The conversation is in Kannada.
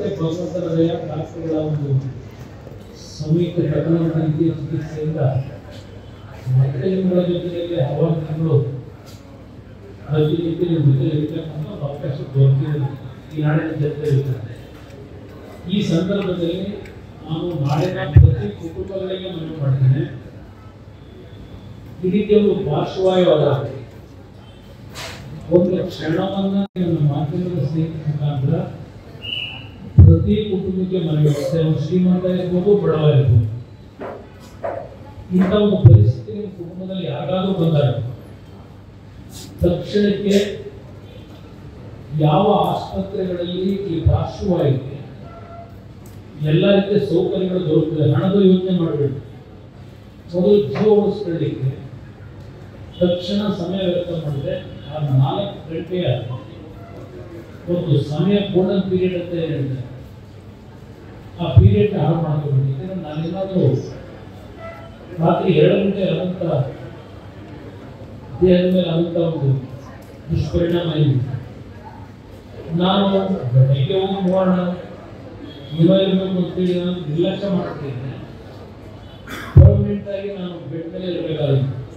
ಭಗವಂತನ ದಯ ಡಾಕ್ಟರ್ಗಳ ಒಂದು ಸಮೀಪ ತಕ್ಕಂಥ ರೀತಿಯ ಚಿಕಿತ್ಸೆಯಿಂದ ಮತ್ತೆ ನಿಮ್ಮಗಳ ಜೊತೆಯಲ್ಲಿ ಹಲವಾರು ತಿಂಗಳು ಪ್ರತಿನಿತ್ಯ ನಿಮ್ಮ ಜೊತೆ ಇರ್ತಕ್ಕಂಥ ಒಂದು ಅವಕಾಶ ದೊರಕಿದೆ ಈ ನಾಡಿನ ಜೊತೆ ಇರ್ತಾರೆ ಈ ಸಂದರ್ಭದಲ್ಲಿ ನಾನು ನಾಡಿನ ಪ್ರತಿ ಕುಟುಂಬಗಳಿಗೆ ಮನವಿ ಮಾಡ್ತೇನೆ ಈ ರೀತಿಯ ಒಂದು ಪಾರ್ಶ್ವವಾಯುವಾದ ಒಂದು ಕ್ಷಣವನ್ನ ನನ್ನ ಮಾಧ್ಯಮದ ಸ್ನೇಹಿತರ ಮುಖಾಂತರ ಪ್ರತಿ ಕುಟುಂಬಕ್ಕೆ ಮನವಿ ಮಾಡ್ತೇನೆ ಅವ್ನು ಶ್ರೀಮಂತ ಇರ್ಬೋದು ಬಡವ ಇರ್ಬೋದು ಇಂಥ ಒಂದು ಪರಿಸ್ಥಿತಿ ನಿಮ್ಮ ಕುಟುಂಬದಲ್ಲಿ ಯಾರಾದರೂ ಬಂದಾಗ ತಕ್ಷಣಕ್ಕೆ ಯಾವ ಆಸ್ಪತ್ರೆಗಳಲ್ಲಿ ಈ ಪಾರ್ಶ್ವವಾಯುಗೆ ಎಲ್ಲ ರೀತಿಯ ಸೌಕರ್ಯಗಳು ದೊರಕುತ್ತದೆ ಹಣದ ಯೋಚನೆ ಮಾಡಬೇಡಿ ಮೊದಲು ಜೀವ ಉಳಿಸ್ಕೊಳ್ಳಿಕ್ಕೆ ತಕ್ಷಣ ಸಮಯ ವ್ಯರ್ಥ ಮಾಡಿದೆ ಆ ನಾಲ್ಕು ಗಂಟೆಯ ಒಂದು ಸಮಯ ಗೋಲ್ಡನ್ ಪೀರಿಯಡ್ ಅಂತ ಏನ್ ಹೇಳ್ತಾರೆ ಆ ಪೀರಿಯಡ್ ಹಾಳು ಮಾಡ್ಕೋಬೇಡಿ ಯಾಕಂದ್ರೆ ನಾನೇನಾದರೂ ರಾತ್ರಿ ಎರಡು ಗಂಟೆ ಆದಂತ ದೇಹದ ಮೇಲೆ ಆದಂತ ಒಂದು ದುಷ್ಪರಿಣಾಮ ಇದೆ ನಾನು ಬೆಳಗ್ಗೆ ಹೋಗಿ ನೋಡೋಣ ಜೀವ ಇರಬೇಕು ಅಂತೇಳಿ ನಾನು ನಿರ್ಲಕ್ಷ್ಯ ಮಾಡ್ತಿದ್ದೇನೆ ಪರ್ಮನೆಂಟ್ ಆಗಿ ನಾನು ಬೆಡ್ ಮೇಲೆ ಇರಬೇಕಾಗಿತ್ತು